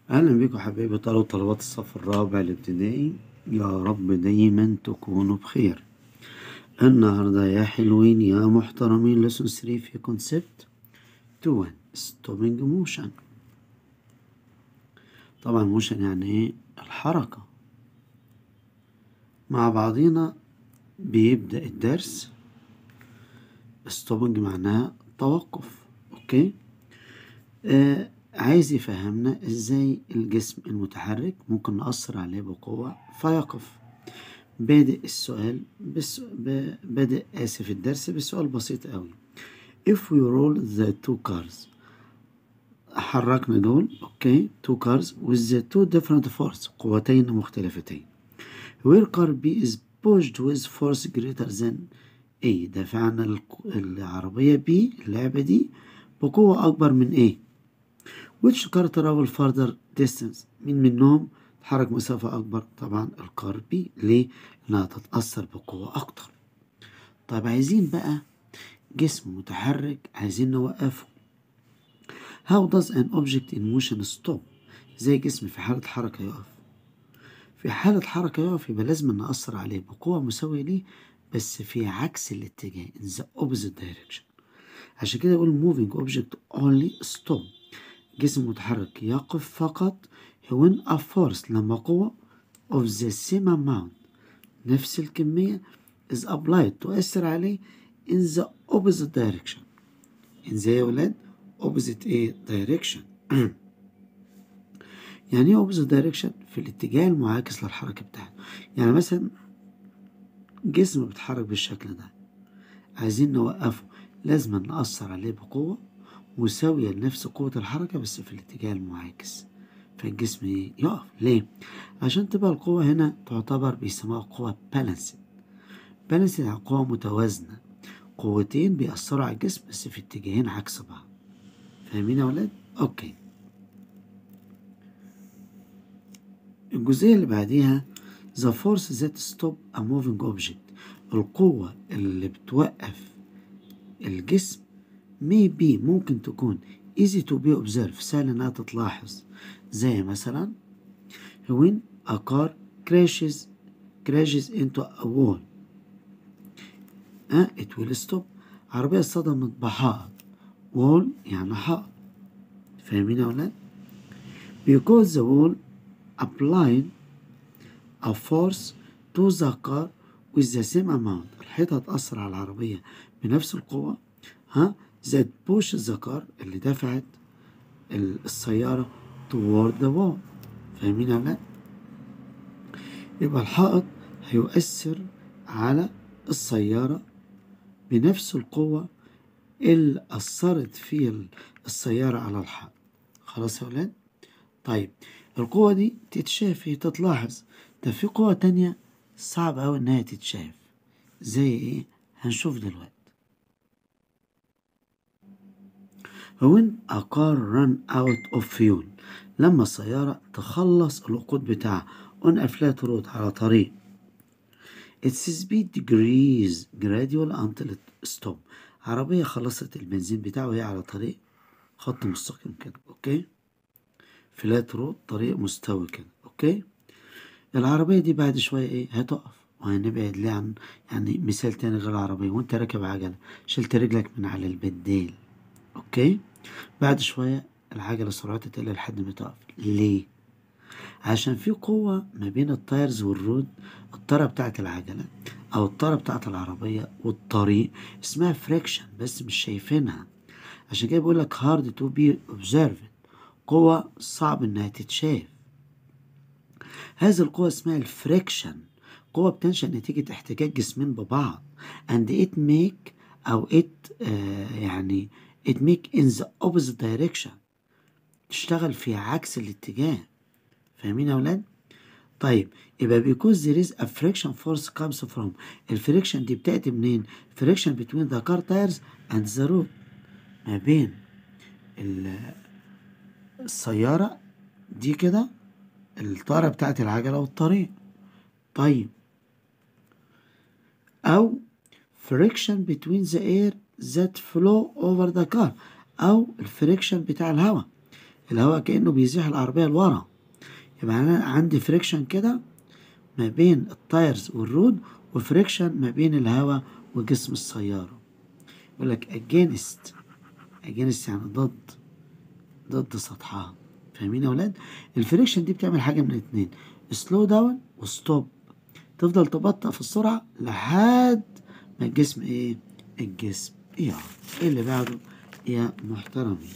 أهلا بيكم حبايبي طلبة وطلبات الصف الرابع الابتدائي يا رب دايما تكونوا بخير النهاردة يا حلوين يا محترمين لسون 3 في كونسبت 2 ستوبنج موشن طبعا موشن يعني ايه الحركة مع بعضينا بيبدأ الدرس ستوبنج معناها توقف اوكي آه عايز يفهمنا ازاي الجسم المتحرك ممكن نأثر عليه بقوة فيقف بادئ السؤال بس ب... بادئ آسف الدرس بسؤال بسيط قوي if we roll the two cars حركنا دول اوكي two cars with the two different force قوتين مختلفتين where car B is pushed with force greater than A دفعنا العربية B اللعبة دي بقوة أكبر من A which car travel further distance مين منهم تحرك مسافة أكبر طبعا الكار بي ليه؟ إنها تتأثر بقوة أكتر طيب عايزين بقى جسم متحرك عايزين نوقفه how does an object in motion stop زي جسم في حالة حركة يقف في حالة حركة يقف يبقى لازم نأثر عليه بقوة مساوية ليه بس في عكس الاتجاه in the opposite direction عشان كده يقول moving object only stop جسم متحرك يقف فقط when a force لما قوة of the same amount نفس الكمية is applied تؤثر عليه in the opposite direction in the يا ولاد opposite ايه direction يعني ايه opposite direction في الاتجاه المعاكس للحركة بتاعته يعني مثلا جسم بيتحرك بالشكل ده عايزين نوقفه لازم نأثر عليه بقوة مساوية لنفس قوة الحركة بس في الاتجاه المعاكس فالجسم يقف ليه؟ عشان تبقى القوة هنا تعتبر بيسموها قوة بالانسد بالانسد يعني قوة متوازنة قوتين بيأثروا على الجسم بس في اتجاهين عكس بعض فاهمين يا ولاد؟ اوكي الجزئية اللي بعديها the force that stop a moving object القوة اللي بتوقف الجسم maybe ممكن تكون easy to be observed سهل انها تتلاحظ زي مثلا when a car crashes crashes into a wall uh, it will stop عربية اصطدمت بحائط wall يعني حائط فاهمين يا ولاد because the wall applying a force to the car with the same amount الحيطة هتأثر على العربية بنفس القوة ها that push the car اللي دفعت السيارة toward the wall فاهمين يا ولاد؟ يبقى الحائط هيؤثر على السيارة بنفس القوة اللي أثرت فيها السيارة على الحائط خلاص يا ولاد؟ طيب القوة دي تتشاف هي تتلاحظ ده في قوة تانية صعب أوي إنها تتشاف زي إيه؟ هنشوف دلوقتي when a car run out of fuel لما السيارة تخلص الوقود بتاعها on a flat road على طريق its speed decrease gradual until it stop عربية خلصت البنزين بتاعه وهي على طريق خط مستقيم كده اوكي فلات رود طريق مستوي كده اوكي العربية دي بعد شوية ايه هتقف وهنبعد ليه عن يعني مثال تاني غير العربية وانت راكب عجلة شلت رجلك من على البدال اوكي بعد شوية العجلة سرعتها تقل لحد ما تقف ليه عشان في قوة ما بين التايرز والرود الطارة بتاعت العجلة أو الطارة بتاعت العربية والطريق اسمها فريكشن بس مش شايفينها عشان كده بيقول لك hard to be observed قوة صعب إنها تتشاف هذه القوة اسمها الفريكشن قوة بتنشأ نتيجة احتكاك جسمين ببعض and it make أو it آه يعني it make in the opposite direction تشتغل في عكس الاتجاه فاهمين يا ولاد؟ طيب يبقى because there is a friction force comes from الفريكشن دي بتأتي منين؟ friction between the car tires and the road ما بين السيارة دي كده الطارة بتاعت العجلة والطريق طيب أو friction between the air that flow over the car أو الفريكشن بتاع الهواء الهواء كأنه بيزيح العربية لورا يبقى أنا عندي فريكشن كده ما بين التايرز والرود وفريكشن ما بين الهواء وجسم السيارة يقول لك against against يعني ضد ضد سطحها فاهمين يا ولاد الفريكشن دي بتعمل حاجة من الاتنين سلو داون وستوب تفضل تبطأ في السرعة لحد ما الجسم ايه الجسم يقف ايه اللي بعده يا محترمين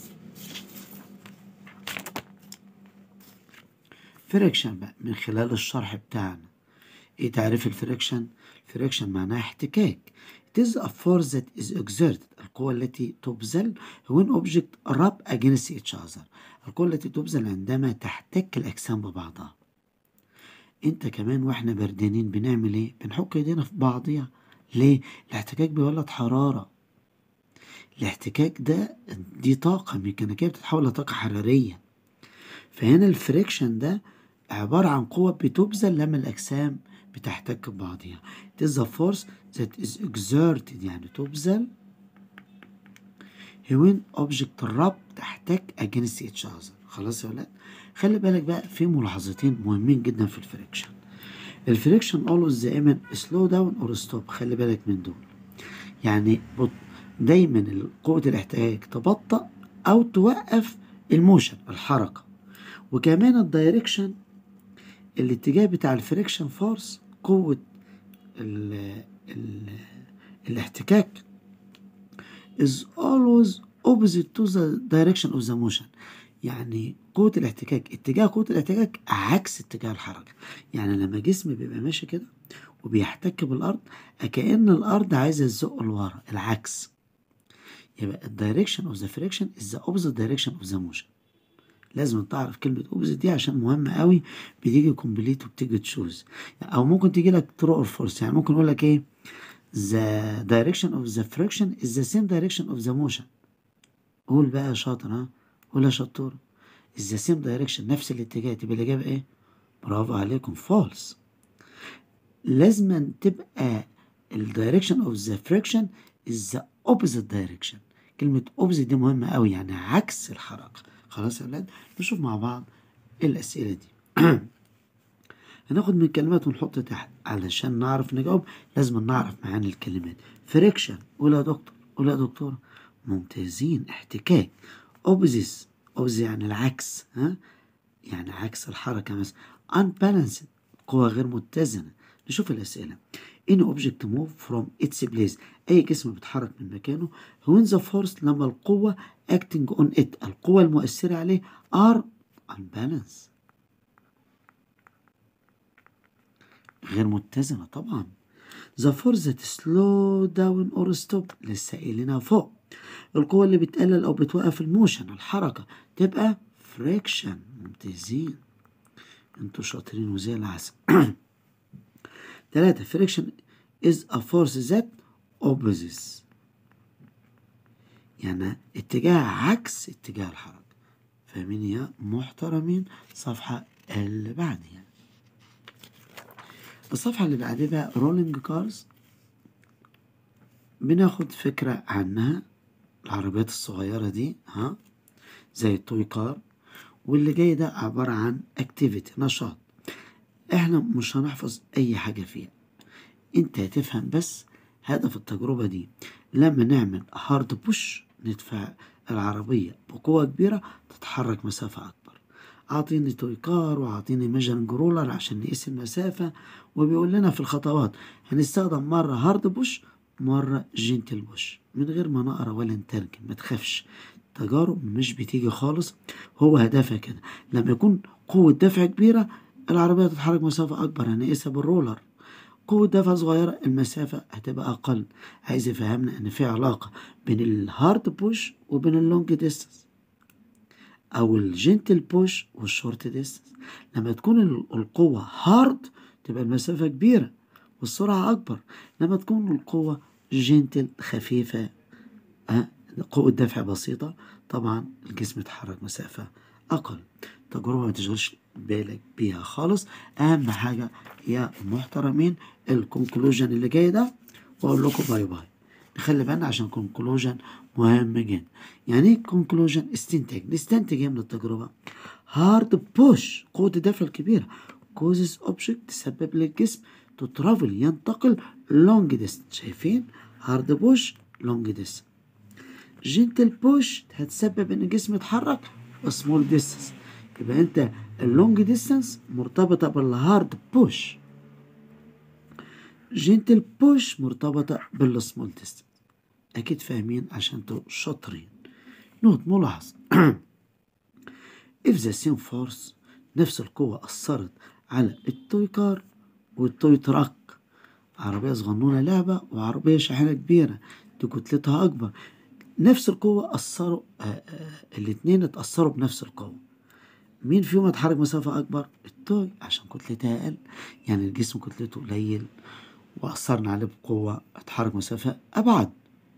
فريكشن بقى من خلال الشرح بتاعنا ايه تعريف الفريكشن فريكشن معناها احتكاك It is a force that is exerted القوة التي تبذل when object rub against each other القوة التي تبذل عندما تحتك الأجسام ببعضها انت كمان واحنا بردانين بنعمل ايه بنحك ايدينا في بعضيها ليه الاحتكاك بيولد حرارة الاحتكاك ده دي طاقة ميكانيكية بتتحول لطاقة حرارية فهنا الفريكشن ده عبارة عن قوة بتبذل لما الأجسام بتحتك ببعضها it is a force that is exerted يعني تبذل when object rub تحتك against each other خلاص يا ولاد خلي بالك بقى في ملاحظتين مهمين جدا في الفريكشن الفريكشن always دائما slow down or stop خلي بالك من دول يعني بط... دايما قوة الاحتكاك تبطأ أو توقف الموشن الحركة وكمان الدايركشن الاتجاه بتاع الفريكشن فورس قوة ال ال الاحتكاك is always opposite to the direction of the motion يعني قوة الاحتكاك اتجاه قوة الاحتكاك عكس اتجاه الحركة يعني لما جسم بيبقى ماشي كده وبيحتك بالأرض كأن الأرض عايزة تزق لورا العكس يبقى الدايركشن اوف ذا فريكشن از ذا اوبوزيت دايركشن اوف ذا موشن لازم تعرف كلمة اوبوزيت دي عشان مهمة قوي بتيجي كومبليت وبتيجي تشوز او ممكن تيجي لك ترو اور فورس يعني ممكن اقول لك ايه the direction of the friction is the same direction of the motion قول بقى يا شاطر ها قول يا شطور is the same direction نفس الاتجاه تبقى الإجابة إيه؟ برافو عليكم false لازم تبقى ال direction of the friction is the opposite direction كلمة opposite دي مهمة قوي يعني عكس الحركة خلاص يا ولاد نشوف مع بعض الأسئلة دي هناخد من الكلمات ونحط تحت علشان نعرف نجاوب لازم نعرف معاني الكلمات فريكشن قول يا دكتور قول يا دكتورة ممتازين احتكاك اوبزيس اوبزي يعني العكس ها يعني عكس الحركة مثلا unbalanced قوة غير متزنة نشوف الأسئلة any object move from its place أي جسم بيتحرك من مكانه when the force لما القوة acting on it القوة المؤثرة عليه are unbalanced غير متزنة طبعا the force that slow down or stop لسه قايلينها فوق القوة اللي بتقلل أو بتوقف الموشن الحركة تبقى فريكشن ممتازين انتوا شاطرين وزي العسل تلاتة فريكشن is a force that opposes يعني اتجاه عكس اتجاه الحركة فاهمين يا محترمين صفحة اللي بعديها الصفحة اللي بعدها بقى رولينج كارز بناخد فكرة عنها العربيات الصغيرة دي ها زي التوي كار واللي جاي ده عبارة عن اكتيفيتي نشاط احنا مش هنحفظ اي حاجة فيها انت هتفهم بس هدف التجربة دي لما نعمل هارد بوش ندفع العربية بقوة كبيرة تتحرك مسافة أكبر أعطيني توي كار وأعطيني ميجرنج رولر عشان نقيس المسافة وبيقول لنا في الخطوات هنستخدم مرة هارد بوش مرة جنتل بوش من غير ما نقرا ولا نترجم ما تخافش تجارب مش بتيجي خالص هو هدفها كده لما يكون قوة دفع كبيرة العربية تتحرك مسافة أكبر هنقيسها بالرولر قوة دفع صغيرة المسافة هتبقى أقل عايز يفهمنا إن في علاقة بين الهارد بوش وبين اللونج ديستنس أو الجنتل بوش والشورت ديستنس لما تكون القوة هارد تبقى المسافة كبيرة والسرعة أكبر لما تكون القوة جنتل خفيفة أه؟ قوة دفع بسيطة طبعا الجسم يتحرك مسافة أقل تجربة ما تشغلش بالك بيها خالص أهم حاجة يا محترمين الكونكلوجن اللي جاي ده وأقول لكم باي باي نخلي بالنا عشان conclusion مهم جدا يعني ايه conclusion استنتاج نستنتج ايه من التجربة hard push قوة الدفع الكبيرة causes object تسبب للجسم to travel ينتقل long distance شايفين hard push long distance gentle push هتسبب ان الجسم يتحرك small distance يبقى انت اللونج ديستانس مرتبطة بالهارد بوش جنتل بوش مرتبطة بالسمول ديستانس أكيد فاهمين عشان انتوا شاطرين نوت ملاحظ if the same force نفس القوة أثرت على التوي كار والتوي تراك عربية صغنونة لعبة وعربية شاحنة كبيرة دي كتلتها أكبر نفس القوة أثروا آه آه الاتنين اتأثروا بنفس القوة مين فيهم اتحرك مسافة أكبر؟ التوي عشان كتلتها أقل يعني الجسم كتلته قليل وأثرنا عليه بقوة اتحرك مسافة أبعد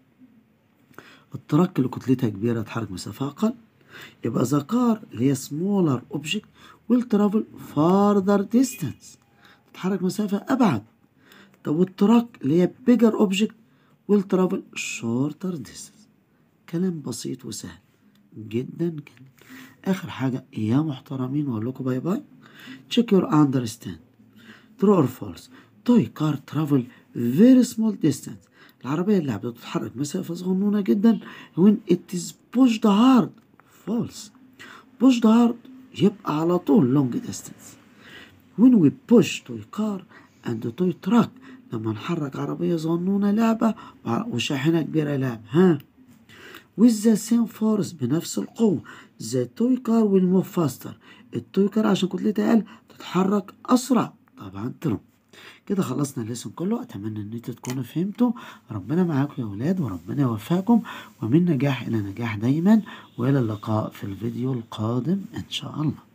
التراك اللي كتلتها كبيرة اتحرك مسافة أقل يبقى the car اللي هي smaller object will travel farther distance تتحرك مسافة أبعد طب والتراك اللي هي bigger object will travel shorter distance كلام بسيط وسهل جدا جدا آخر حاجة يا محترمين وأقول لكم باي باي check your understand true or false toy car travel very small distance العربية اللعبة بتتحرك مسافة صغنونة جدا when it is pushed hard false pushed hard يبقى على طول long distance when we push toy car and toy truck لما نحرك عربية صغنونة لعبة وشاحنة كبيرة لعبة ها with the same force بنفس القوة the toy car will move faster التوي كار عشان كتلتها أقل تتحرك أسرع طبعا ترم كده خلصنا الليسون كله أتمنى إن انتوا تكونوا فهمتوا ربنا معاكم يا ولاد وربنا يوفقكم ومن نجاح إلى نجاح دايما وإلى اللقاء في الفيديو القادم إن شاء الله